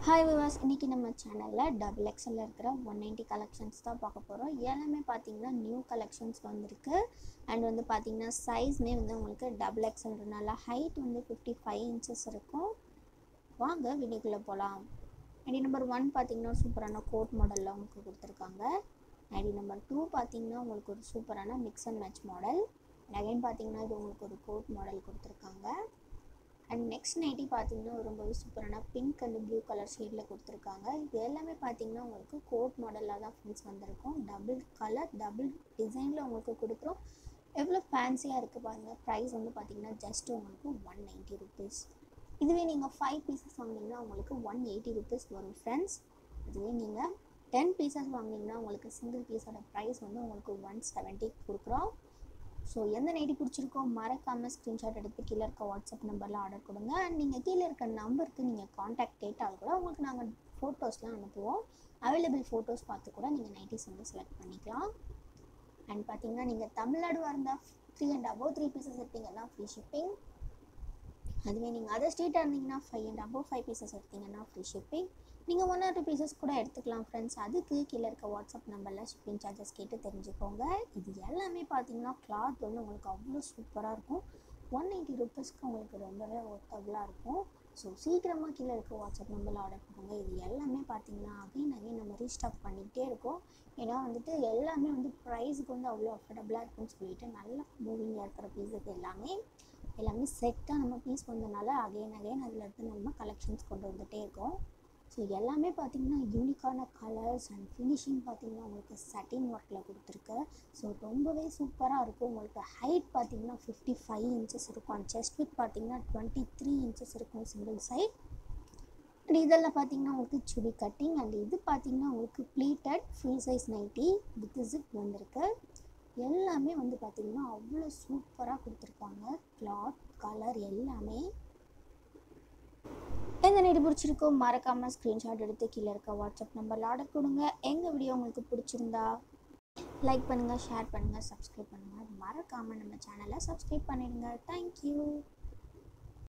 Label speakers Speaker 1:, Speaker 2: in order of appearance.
Speaker 1: hi விவாஸ் இன்றைக்கி நம்ம சேனலில் டபுள் எக்ஸலில் இருக்கிற ஒன் நைன்ட்டி கலெக்ஷன்ஸ் தான் பார்க்க போகிறோம் எல்லாமே பார்த்தீங்கன்னா நியூ கலெக்ஷன்ஸ் வந்திருக்கு அண்ட் வந்து பார்த்தீங்கன்னா சைஸ்மே வந்து உங்களுக்கு டபுள் எக்ஸல்ன்றனால ஹைட் வந்து ஃபிஃப்டி ஃபைவ் இன்ச்சஸ் இருக்கும் வாங்க வீடியோக்குள்ளே போகலாம் ஐடி நம்பர் ஒன் பார்த்தீங்கன்னா சூப்பரான கோட் மாடலில் உங்களுக்கு கொடுத்துருக்காங்க ஐடி நம்பர் டூ பார்த்தீங்கன்னா உங்களுக்கு ஒரு சூப்பரான mix and match model again பார்த்தீங்கன்னா இது உங்களுக்கு ஒரு கோட் மாடல் கொடுத்துருக்காங்க அண்ட் நெக்ஸ்ட் நைட்டி பார்த்தீங்கன்னா ரொம்பவே சூப்பரான பிங்க் அண்ட் ப்ளூ கலர் ஷேடில் கொடுத்துருக்காங்க இது எல்லாமே பார்த்தீங்கன்னா உங்களுக்கு கோட் மாடலாக தான் ஃப்ரெண்ட்ஸ் வந்திருக்கும் டபுள் கலர் டபுள் டிசைனில் உங்களுக்கு கொடுக்குறோம் எவ்வளோ ஃபேன்சியாக இருக்குது பாருங்கள் ப்ரைஸ் வந்து பார்த்தீங்கன்னா ஜஸ்ட் உங்களுக்கு ஒன் நைன்ட்டி ருபீஸ் இதுவே நீங்கள் ஃபைவ் பீசஸ் வாங்கினீங்கன்னா உங்களுக்கு ஒன் எயிட்டி ருபீஸ் வரும் ஃப்ரெண்ட்ஸ் இதுவே நீங்கள் டென் பீசஸ் வாங்கினீங்கன்னா உங்களுக்கு சிங்கிள் பீஸோட ப்ரைஸ் வந்து உங்களுக்கு ஒன் செவன்ட்டி கொடுக்குறோம் ஸோ எந்த நைட்டி பிடிச்சிருக்கோ மறக்காமல் ஸ்க்ரீன்ஷாட் எடுத்து கீழே இருக்க வாட்ஸ்அப் நம்பரில் ஆர்டர் கொடுங்க அண்ட் நீங்கள் கீழே இருக்க நம்பருக்கு நீங்கள் காண்டாக்ட் கேட்டால் கூட உங்களுக்கு நாங்கள் ஃபோட்டோஸ்லாம் அனுப்புவோம் அவைலபிள் ஃபோட்டோஸ் பார்த்து கூட நீங்கள் நைட்டிஸ் வந்து செலக்ட் பண்ணிக்கலாம் அண்ட் பார்த்தீங்கன்னா நீங்கள் தமிழ்நாடுவாக இருந்தால் three and above three pieces எடுத்தீங்கன்னா ஃப்ரீ ஷிப்பிங் அதுவே நீங்கள் அதர் ஸ்டேட்டாக இருந்தீங்கன்னா five and above five pieces எடுத்தீங்கன்னா ஃப்ரீ ஷிப்பிங் நீங்கள் ஒன் ஆர் டூ பீசஸ் கூட எடுத்துக்கலாம் ஃப்ரெண்ட்ஸ் அதுக்கு கீழே இருக்க வாட்ஸ்அப் நம்பரில் ஷிப்பிங் சார்ஜஸ் கேட்டு தெரிஞ்சுக்கோங்க இது எல்லாமே பார்த்தீங்கன்னா கிளாத் வந்து உங்களுக்கு அவ்வளோ சூப்பராக இருக்கும் ஒன் எயிட்டி ருபீஸ்க்கு உங்களுக்கு ரொம்பவே ஒர்த்தபுளாக இருக்கும் ஸோ சீக்கிரமாக கீழே இருக்க வாட்ஸ்அப் நம்பரில் ஆர்டர் பண்ணுங்க இது எல்லாமே பார்த்தீங்கன்னா அகைன் அகைன் நம்ம ரீஸ்டாக் பண்ணிகிட்டே இருக்கோம் ஏன்னா வந்துட்டு எல்லாமே வந்து ப்ரைஸுக்கு வந்து அவ்வளோ அஃபோர்டபுளாக இருக்குன்னு சொல்லிட்டு நல்லா மூவிங்கில் இருக்கிற பீஸுக்கு எல்லாமே எல்லாமே செட்டாக நம்ம பீஸ் வந்தனால அகைன் அகைன் அதில் இருந்து நம்ம கலெக்ஷன்ஸ் கொண்டு வந்துகிட்டே இருக்கோம் ஸோ எல்லாமே பார்த்தீங்கன்னா யூனிக்கான கலர்ஸ் அண்ட் ஃபினிஷிங் பார்த்தீங்கன்னா உங்களுக்கு சட்டின் ஒர்க்கில் கொடுத்துருக்கு ஸோ ரொம்பவே சூப்பராக இருக்கும் உங்களுக்கு ஹைட் பார்த்தீங்கன்னா ஃபிஃப்டி ஃபைவ் இன்ச்சஸ் இருக்கும் அண்ட் செஸ்ட் வித் பார்த்தீங்கன்னா டுவெண்ட்டி த்ரீ இன்ச்சஸ் இருக்கும் சிங்கிள் சைட் அண்ட் இதெல்லாம் பார்த்தீங்கன்னா உங்களுக்கு சுடி கட்டிங் அண்ட் இது பார்த்தீங்கன்னா உங்களுக்கு pleated free size nighty with zip வந்திருக்கு எல்லாமே வந்து பார்த்திங்கன்னா அவ்வளோ சூப்பராக கொடுத்துருக்காங்க கிளாத் கலர் எல்லாமே எந்த நைட்டு பிடிச்சிருக்கோ மறக்காமல் ஸ்க்ரீன்ஷாட் எடுத்து கீழே இருக்க வாட்ஸ்அப் நம்பரில் ஆர்டர் கொடுங்க எங்கள் வீடியோ உங்களுக்கு பிடிச்சிருந்தா லைக் பண்ணுங்கள் ஷேர் பண்ணுங்கள் சப்ஸ்கிரைப் பண்ணுங்கள் மறக்காமல் நம்ம சேனலை சப்ஸ்கிரைப் பண்ணிடுங்க தேங்க்யூ